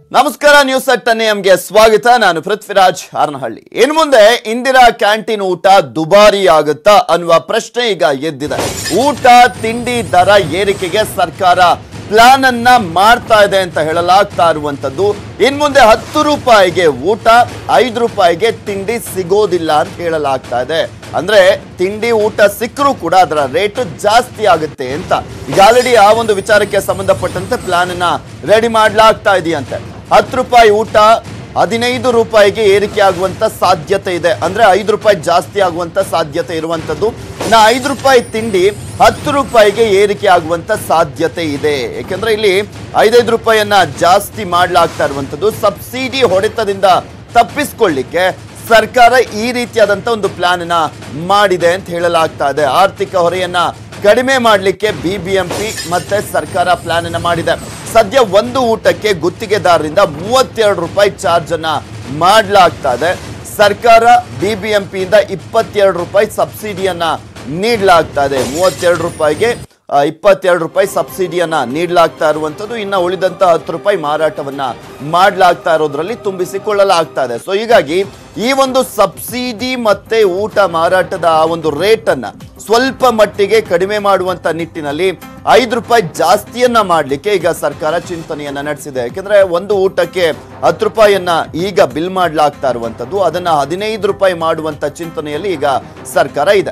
ನಮಸ್ಕಾರ news at ಎಮ್ಗೆ ಸ್ವಾಗತ ನಾನು ಪೃಥ್ವಿರಾಜ್ ಹಾರನಹಳ್ಳಿ ಇನ್ನು ಮುಂದೆ ಇಂದಿರಾ ಕ್ಯಾಂಟೀನ್ ಊಟ ದುಬಾರಿ ಆಗುತ್ತಾ ಅನ್ನುವ ಪ್ರಶ್ನೆ ಈಗ ಎದ್ದಿದೆ ಊಟ ತಿಂಡಿ ದರ ಏರಿಕೆಗೆ ಸರ್ಕಾರ ಪ್ಲಾನ್ ಅನ್ನ ಮಾಡ್ತಾ ಇದೆ ಅಂತ ಹೇಳಲಾಗ್ತಾ ಇರುವಂತದ್ದು ಇನ್ ಮುಂದೆ ಹತ್ತು ರೂಪಾಯಿಗೆ ಊಟ ಐದು ರೂಪಾಯಿಗೆ ತಿಂಡಿ ಸಿಗೋದಿಲ್ಲ ಅಂತ ಹೇಳಲಾಗ್ತಾ ಇದೆ ಅಂದ್ರೆ ತಿಂಡಿ ಊಟ ಸಿಕ್ಕರೂ ಕೂಡ ಅದರ ರೇಟ್ ಜಾಸ್ತಿ ಆಗುತ್ತೆ ಅಂತ ಈಗ ಆಲ್ರೆಡಿ ಆ ಒಂದು ವಿಚಾರಕ್ಕೆ ಸಂಬಂಧಪಟ್ಟಂತೆ ಪ್ಲಾನ್ ಅನ್ನ ರೆಡಿ ಮಾಡ್ಲಾಗ್ತಾ ಇದೆಯಂತೆ ಹತ್ತು ರೂಪಾಯಿ ಊಟ ಹದಿನೈದು ರೂಪಾಯಿಗೆ ಏರಿಕೆ ಆಗುವಂತ ಸಾಧ್ಯತೆ ಇದೆ ಅಂದ್ರೆ ಐದು ರೂಪಾಯಿ ಜಾಸ್ತಿ ಆಗುವಂತ ಸಾಧ್ಯತೆ ಇರುವಂತದ್ದು ಇನ್ನು ಐದು ರೂಪಾಯಿ ತಿಂಡಿ ಹತ್ತು ರೂಪಾಯಿಗೆ ಏರಿಕೆ ಆಗುವಂತ ಸಾಧ್ಯತೆ ಇದೆ ಯಾಕೆಂದ್ರೆ ಇಲ್ಲಿ ಐದೈದು ರೂಪಾಯಿಯನ್ನ ಜಾಸ್ತಿ ಮಾಡ್ಲಾಗ್ತಾ ಇರುವಂತದ್ದು ಸಬ್ಸಿಡಿ ಹೊಡೆತದಿಂದ ತಪ್ಪಿಸ್ಕೊಳ್ಳಿಕ್ಕೆ ಸರ್ಕಾರ ಈ ರೀತಿಯಾದಂತ ಒಂದು ಪ್ಲಾನ್ ಅನ್ನ ಮಾಡಿದೆ ಅಂತ ಹೇಳಲಾಗ್ತಾ ಇದೆ ಆರ್ಥಿಕ ಹೊರೆಯನ್ನ ಕಡಿಮೆ ಮಾಡಲಿಕ್ಕೆ ಬಿಬಿಎಂಪಿ ಮತ್ತೆ ಸರ್ಕಾರ ಪ್ಲಾನ್ ಅನ್ನ ಮಾಡಿದೆ ಸದ್ಯ ಒಂದು ಊಟಕ್ಕೆ ಗುತ್ತಿಗೆದಾರರಿಂದ ಮೂವತ್ತೆರಡು ರೂಪಾಯಿ ಚಾರ್ಜ್ ಅನ್ನ ಮಾಡಲಾಗ್ತಾ ಇದೆ ಸರ್ಕಾರ ಬಿಬಿಎಂಪಿಯಿಂದ ಇಪ್ಪತ್ತೆರಡು ರೂಪಾಯಿ ಸಬ್ಸಿಡಿಯನ್ನ ನೀಡಲಾಗ್ತಾ ಇದೆ ಮೂವತ್ತೆರಡು ರೂಪಾಯಿಗೆ ಆ, ಇಪ್ಪತ್ತೆರಡು ರೂಪಾಯಿ ಸಬ್ಸಿಡಿಯನ್ನ ನೀಡಲಾಗ್ತಾ ಇರುವಂಥದ್ದು ಇನ್ನು ಉಳಿದಂತ ಹತ್ತು ರೂಪಾಯಿ ಮಾರಾಟವನ್ನ ಮಾಡಲಾಗ್ತಾ ಇರೋದ್ರಲ್ಲಿ ತುಂಬಿಸಿಕೊಳ್ಳಲಾಗ್ತಾ ಇದೆ ಸೊ ಹೀಗಾಗಿ ಈ ಒಂದು ಸಬ್ಸಿಡಿ ಮತ್ತೆ ಊಟ ಮಾರಾಟದ ಆ ಒಂದು ರೇಟ್ ಅನ್ನ ಸ್ವಲ್ಪ ಮಟ್ಟಿಗೆ ಕಡಿಮೆ ಮಾಡುವಂತ ನಿಟ್ಟಿನಲ್ಲಿ ಐದು ರೂಪಾಯಿ ಜಾಸ್ತಿಯನ್ನ ಮಾಡಲಿಕ್ಕೆ ಈಗ ಸರ್ಕಾರ ಚಿಂತನೆಯನ್ನ ನಡೆಸಿದೆ ಯಾಕೆಂದ್ರೆ ಒಂದು ಊಟಕ್ಕೆ ಹತ್ತು ರೂಪಾಯಿಯನ್ನ ಈಗ ಬಿಲ್ ಮಾಡಲಾಗ್ತಾ ಇರುವಂತದ್ದು ಅದನ್ನ ಹದಿನೈದು ರೂಪಾಯಿ ಮಾಡುವಂತ ಚಿಂತನೆಯಲ್ಲಿ ಈಗ ಸರ್ಕಾರ ಇದೆ